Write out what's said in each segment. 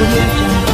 audio jungle.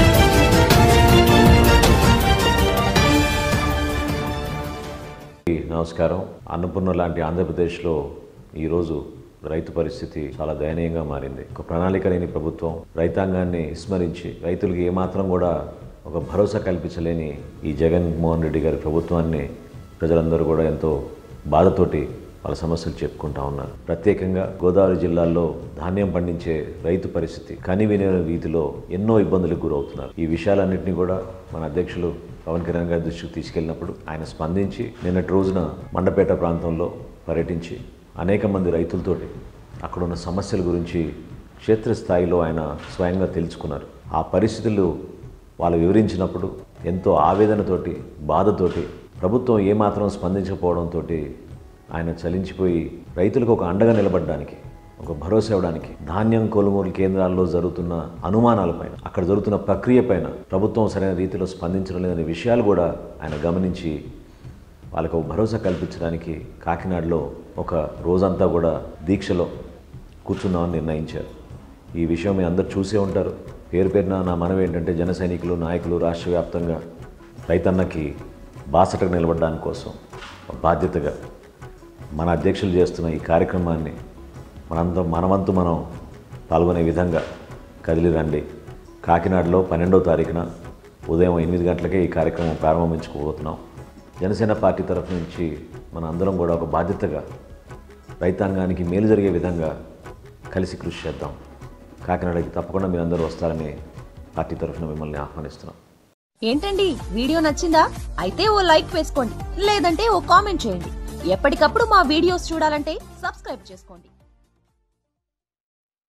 నమస్కారం అన్నపూర్ణ లాంటి ఆంధ్రప్రదేశ్లో ఈరోజు రైతు పరిస్థితి చాలా దయనీయంగా మారింది ఒక ప్రణాళిక లేని ప్రభుత్వం రైతాంగాన్ని విస్మరించి రైతులకు ఏమాత్రం కూడా ఒక భరోసా కల్పించలేని ఈ జగన్మోహన్ రెడ్డి గారి ప్రభుత్వాన్ని ప్రజలందరూ కూడా ఎంతో బాధతోటి వాళ్ళ సమస్యలు చెప్పుకుంటా ఉన్నారు ప్రత్యేకంగా గోదావరి జిల్లాల్లో ధాన్యం పండించే రైతు పరిస్థితి కనివిన రీతిలో ఎన్నో ఇబ్బందులకు గురవుతున్నారు ఈ విషయాలన్నింటినీ కూడా మన అధ్యక్షులు పవన్ కళ్యాణ్ గారి దృష్టికి తీసుకెళ్ళినప్పుడు ఆయన స్పందించి నిన్నటి రోజున మండపేట ప్రాంతంలో పర్యటించి అనేక మంది రైతులతోటి అక్కడ ఉన్న సమస్యల గురించి క్షేత్రస్థాయిలో ఆయన స్వయంగా తెలుసుకున్నారు ఆ పరిస్థితులు వాళ్ళు వివరించినప్పుడు ఎంతో ఆవేదనతోటి బాధతోటి ప్రభుత్వం ఏమాత్రం స్పందించకపోవడంతో ఆయన చలించిపోయి రైతులకు ఒక అండగా నిలబడడానికి ఒక భరోసా ఇవ్వడానికి ధాన్యం కొనుగోలు కేంద్రాల్లో జరుగుతున్న అనుమానాలపైన అక్కడ జరుగుతున్న ప్రక్రియ పైన ప్రభుత్వం సరైన రీతిలో స్పందించడం లేదనే విషయాలు కూడా ఆయన గమనించి వాళ్ళకు ఒక భరోసా కల్పించడానికి కాకినాడలో ఒక రోజంతా కూడా దీక్షలో కూర్చున్నామని నిర్ణయించారు ఈ విషయం మీ అందరు చూసే ఉంటారు పేరు పేరున నా మనవి ఏంటంటే జన సైనికులు నాయకులు రాష్ట్ర వ్యాప్తంగా రైతన్నకి బాసటకు నిలబడడానికి కోసం ఒక బాధ్యతగా మన అధ్యక్షులు చేస్తున్న ఈ కార్యక్రమాన్ని మనందరం మనవంతు మనం పాల్గొనే విధంగా కదిలి రండి కాకినాడలో పన్నెండవ తారీఖున ఉదయం ఎనిమిది గంటలకే ఈ కార్యక్రమం ప్రారంభించుకోబోతున్నాం జనసేన పార్టీ తరఫు నుంచి మన అందరం కూడా ఒక బాధ్యతగా రైతాంగానికి మేలు జరిగే విధంగా కలిసి కృషి చేద్దాం కాకినాడకి తప్పకుండా మీరందరూ వస్తారని పార్టీ తరఫున మిమ్మల్ని ఆహ్వానిస్తున్నాం ఏంటండి వీడియో నచ్చిందా అయితే ఓ లైక్ వేసుకోండి లేదంటే ఓ కామెంట్ చేయండి ఎప్పటికప్పుడు మా వీడియోస్ చూడాలంటే సబ్స్క్రైబ్ చేసుకోండి